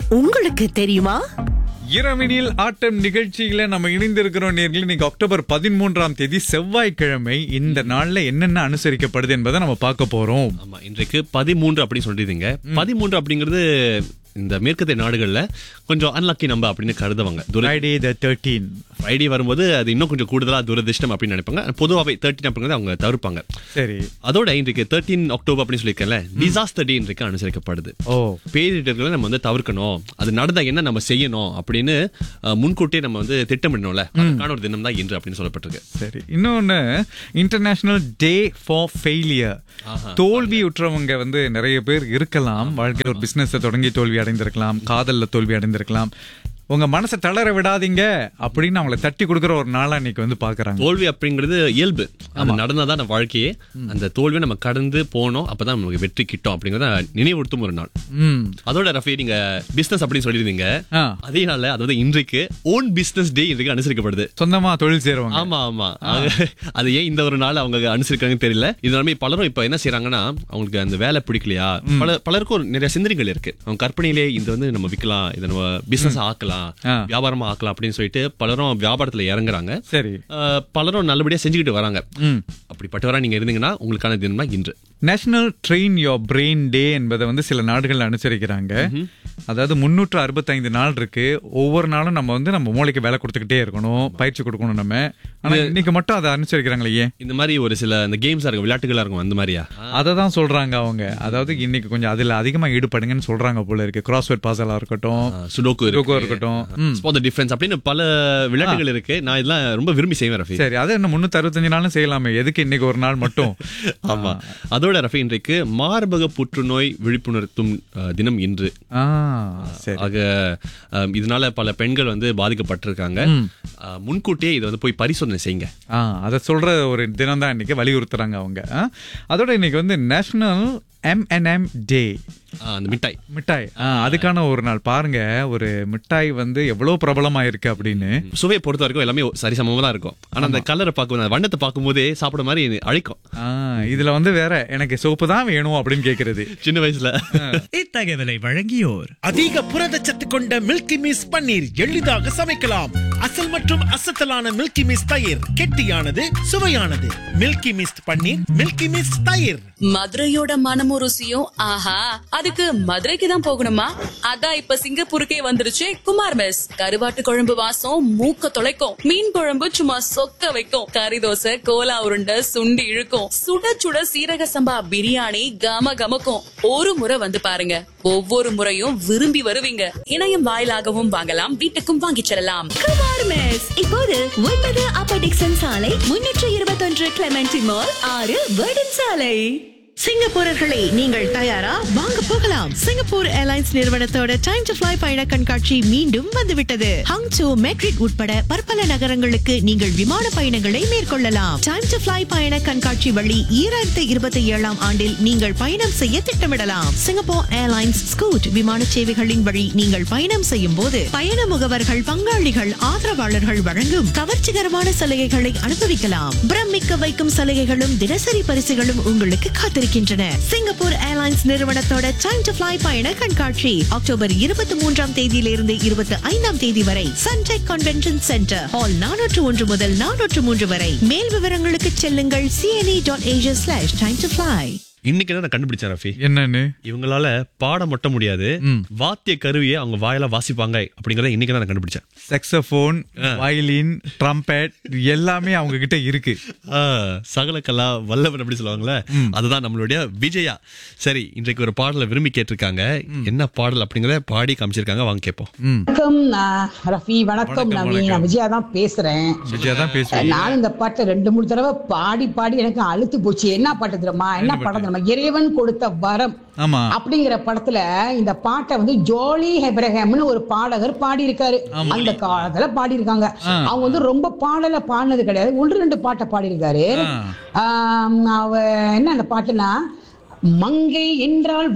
உங்களுக்கு தெரியுமா இரவினில் ஆட்டம் நிகழ்ச்சியில நம்ம இணைந்திருக்கிறோம் நேர்கள் இன்னைக்கு அக்டோபர் பதிமூன்றாம் தேதி செவ்வாய்க்கிழமை இந்த நாள்ல என்னென்ன அனுசரிக்கப்படுது என்பதை நம்ம பார்க்க போறோம் ஆமா இன்றைக்கு பதிமூன்று அப்படின்னு சொல்லிருந்தீங்க பதிமூன்று அப்படிங்கிறது இந்த மேற்கத்திய நாடுகள்ல கொஞ்சம் அன்லக்கி நம்ப அப்படின்னு கருதுவாங்க துர ஃப்ரைடே த தேர்ட்டீன் ஃப்ரைடே வரும்போது அது இன்னும் கொஞ்சம் கூடுதலா துரதிர்ஷ்டம் அப்படின்னு நினைப்பாங்க பொதுவாகவே தேர்ட்டின் அப்படிங்கிறது அவங்க தவிர்ப்பாங்க சரி அதோட இன்றைக்கு தேர்ட்டீன் அக்டோபர் அப்படின்னு சொல்லியிருக்கேன்ல டிசாஸ்டர் டே இன்றைக்கு அனுசரிக்கப்படுது ஓ பேரிடர்களை நம்ம வந்து தவிர்க்கணும் அது நடந்தா என்ன நம்ம செய்யணும் அப்படின்னு அஹ், முன்கூட்டியே நம்ம வந்து திட்டமிடணும்ல அதுக்கான ஒரு தினம் தான் இன்று அப்படின்னு சொல்லப்பட்டிருக்கு சரி இன்னொன்னு இன்டர்நேஷனல் டே ஃபார் ஃபெயிலியர் தோல்வி உற்றவங்க வந்து நிறைய பேர் இருக்கலாம் வாழ்க்கையில் ஒரு பிசினஸ் தொடங்கி தோல்வி அடைந்திருக்கலாம் காதல்ல தோல்வி அடைந்திருக்கலாம் உங்க மனசை தளர விடாதீங்க அப்படின்னு அவங்கள தட்டி கொடுக்குற ஒரு நாளா இன்னைக்கு வந்து பாக்குறாங்க தோல்வி அப்படிங்கிறது இயல்பு அது நடந்தாதான் நம்ம வாழ்க்கையே அந்த தோல்வியை நம்ம கடந்து போனோம் அப்பதான் நமக்கு வெற்றி கிட்டும் அப்படிங்கறத நினைவுறுத்தும் ஒரு நாள் ம் அதோட ரஃபி நீங்க பிசினஸ் அப்படின்னு சொல்லியிருந்தீங்க ஆ. அதே நாள்ல அதாவது இன்றைக்கு ஓன் பிசினஸ் டே இன்றைக்கு அனுசரிக்கப்படுது சொந்தமா தொழில் செய்றவங்க ஆமா ஆமா ஆக, அது ஏன் இந்த ஒரு நாள் அவங்க அனுசரிக்கிறாங்கன்னு தெரியல இதனாலுமே பலரும் இப்ப என்ன செய்யறாங்கன்னா அவங்களுக்கு அந்த வேலை பிடிக்கலையா பல பலருக்கும் ஒரு நிறைய சிந்தனைகள் இருக்கு அவங்க கற்பனையிலே இது வந்து நம்ம விற்கலாம் இதை நம்ம பிசினஸ் ஆக்கலாம் ஆ. வியாபாரமா ஆக்கலாம் அப்படின்னு சொல்லிட்டு பலரும் வியாபாரத்துல இறங்குறாங்க சரி அஹ், பலரும் நல்லபடியா செஞ்சுக்கிட்டு வராங்க ம் அப்படிப்பட்டவரா நீங்க இருந்தீங்கன்னா உங்களுக்கான தினம் தான் இன்று national train your brain day என்பதை வந்து சில நாடுகள் அனுசரிக்கிறாங்க அதாவது முன்னூற்று அறுபத்தைந்து நாள் இருக்கு ஒவ்வொரு நாளும் நம்ம வந்து நம்ம மூளைக்கு வேலை கொடுத்துக்கிட்டே இருக்கணும் பயிற்சி கொடுக்கணும் நம்ம ஆனா இன்னைக்கு மட்டும் அதை அனுசரிக்கிறாங்களே ஏன் இந்த மாதிரி ஒரு சில இந்த கேம்ஸா இருக்கும் விளையாட்டுகளா இருக்கும் அந்த மாதிரியா அதை தான் சொல்றாங்க அவங்க அதாவது இன்னைக்கு கொஞ்சம் அதுல அதிகமா ஈடுபடுங்கன்னு சொல்றாங்க போல இருக்கு கிராஸ்வேர்ட் பாசலா இருக்கட்டும் சுடோக்கு சுடோக்கோ இருக்கட்டும். ம். ஸ்பாட் டிஃபரன்ஸ் அப்படின்னு பல விளையாட்டுகள் இருக்கு நான் இதெல்லாம் ரொம்ப விரும்பி செய்வேன் ரஃபி சரி அதை என்ன முன்னூத்தி அறுபத்தஞ்சு நாளும் செய்யலாமே எதுக்கு இன்னைக்கு ஒரு நாள் மட்டும் ஆமா அதோட ரஃபி இன்றைக்கு மார்பக புற்றுநோய் விழிப்புணர்த்தும் அஹ், தினம் இன்று ஆ சரி ஆக அஹ், இதனால பல பெண்கள் வந்து பாதிக்கப்பட்டிருக்காங்க அஹ், முன்கூட்டியே இதை வந்து போய் பரிசோதனை செய்யுங்க ஆ அதை சொல்ற ஒரு தினம் தான் இன்னைக்கு வலியுறுத்துறாங்க அவங்க ஆ? அதோட இன்னைக்கு வந்து நேஷனல் எம்என்எம் டே அஹ், அந்த மிட்டாய் மிட்டாய் ஆ, அதுக்கான ஒரு நாள் பாருங்க ஒரு மிட்டாய் வந்து எவ்வளவு பிரபலமா இருக்கு அப்படின்னு சுவையை பொறுத்த வரைக்கும் எல்லாமே சரிசமமா தான் இருக்கும் ஆனா அந்த கலரை பார்க்கும் அந்த வண்ணத்தை பார்க்கும் போதே சாப்பிட மாதிரி அழிக்கும் ஆ, இதுல வந்து வேற எனக்கு சோப்பு தான் வேணும் அப்படின்னு கேக்குறது சின்ன வயசுல இத்தகவலை வழங்கியோர் அதிக புரதச்சத்து கொண்ட மில்கி மிஸ் பன்னீர் எளிதாக சமைக்கலாம் அசல் மற்றும் அசத்தலான மில்கி மிஸ் தயிர் கெட்டியானது சுவையானது Milky Mist paneer Milky Mist தயிர் மதுரையோட மனமும் ருசியும் ஆஹா அதுக்கு மதுரைக்கு தான் போகணுமா அதான் இப்ப சிங்கப்பூருக்கே வந்துருச்சு குமார் மெஸ் கருவாட்டு குழம்பு வாசம் மூக்க தொலைக்கும் மீன் குழம்பு சும்மா சொக்க வைக்கும் கறி தோசை கோலா உருண்டை சுண்டி இழுக்கும் சுட சுட சீரக சம்பா பிரியாணி கம கமக்கும் ஒரு முறை வந்து பாருங்க ஒவ்வொரு முறையும் விரும்பி வருவீங்க இணையம் வாயிலாகவும் வாங்கலாம் வீட்டுக்கும் வாங்கிச் செல்லலாம் குமார் மெஸ் இப்போது ஒன்பது அப்பர் டிக்சன் சாலை முன்னூற்று இருபத்தொன்று கிளமெண்டி மால் ஆறு வேர்டன் சாலை சிங்கப்பூரர்களே நீங்கள் தயாரா வாங்க போகலாம் சிங்கப்பூர் ஏர்லைன்ஸ் நிறுவனத்தோட டைம் டு ஃபிளை பயண கண்காட்சி மீண்டும் வந்துவிட்டது ஹங்சோ மெட்ரிட் உட்பட பற்பல நகரங்களுக்கு நீங்கள் விமான பயணங்களை மேற்கொள்ளலாம் டைம் டு ஃபிளை பயண கண்காட்சி வழி ஈராயிரத்தி இருபத்தி ஏழாம் ஆண்டில் நீங்கள் பயணம் செய்ய திட்டமிடலாம் சிங்கப்பூர் ஏர்லைன்ஸ் ஸ்கூட் விமான சேவைகளின் வழி நீங்கள் பயணம் செய்யும் போது பயண முகவர்கள் பங்காளிகள் ஆதரவாளர்கள் வழங்கும் கவர்ச்சிகரமான சலுகைகளை அனுபவிக்கலாம் பிரமிக்க வைக்கும் சலுகைகளும் தினசரி பரிசுகளும் உங்களுக்கு காத்திருக்கின்றன சிங்கப்பூர் ஏர்லைன்ஸ் நிறுவனத்தோட டைம் டு ஃபிளை பயண கண்காட்சி அக்டோபர் இருபத்தி மூன்றாம் தேதியிலிருந்து இருபத்தி ஐந்தாம் தேதி வரை சன்டெக் கன்வென்ஷன் சென்டர் ஹால் நானூற்று ஒன்று முதல் நானூற்று மூன்று வரை மேல் விவரங்களுக்கு செல்லுங்கள் CNE dot Asia slash time to fly இன்னைக்கு தான் நான் கண்டுபிடிச்சேன் ரஃபி என்னன்னு இவங்களால பாட மட்டும் முடியாது வாத்திய கருவியை அவங்க வாயில வாசிப்பாங்க அப்படிங்கறத இன்னைக்கு தான் நான் கண்டுபிடிச்சேன் செக்ஸபோன் வயலின் ட்ரம்பெட் எல்லாமே அவங்க கிட்ட இருக்கு ஆ, சகல கலா வல்லவன் அப்படி சொல்லுவாங்கல்ல அதுதான் நம்மளுடைய விஜயா சரி இன்றைக்கு ஒரு பாடலை விரும்பி கேட்டிருக்காங்க என்ன பாடல் அப்படிங்கறத பாடி காமிச்சிருக்காங்க வாங்க கேட்போம் வணக்கம் நான் ரஃபி வணக்கம் வணக்கம், நவீன் வணக்கம். நான் விஜயா தான் பேசுறேன் விஜயா தான் பேசுவீங்க நான் இந்த பாட்டை ரெண்டு மூணு தடவை பாடி பாடி எனக்கு அழுத்து போச்சு என்ன பாட்டு தெரியுமா என்ன படம் தெரியுமா இறைவன் கொடுத்த வரம் ஆமா அப்படிங்கிற படத்துல இந்த பாட்டை வந்து ஜோலி ஹெப்ரஹாம்னு ஒரு பாடகர் பாடியிருக்காரு அந்த காலத்துல பாடியிருக்காங்க அவங்க வந்து ரொம்ப பாடல பாடினது கிடையாது ஒன்று ரெண்டு பாட்டை பாடியிருக்காரு ஆம், அவ என்ன அந்த பாட்டுனா மங்கை என்றால்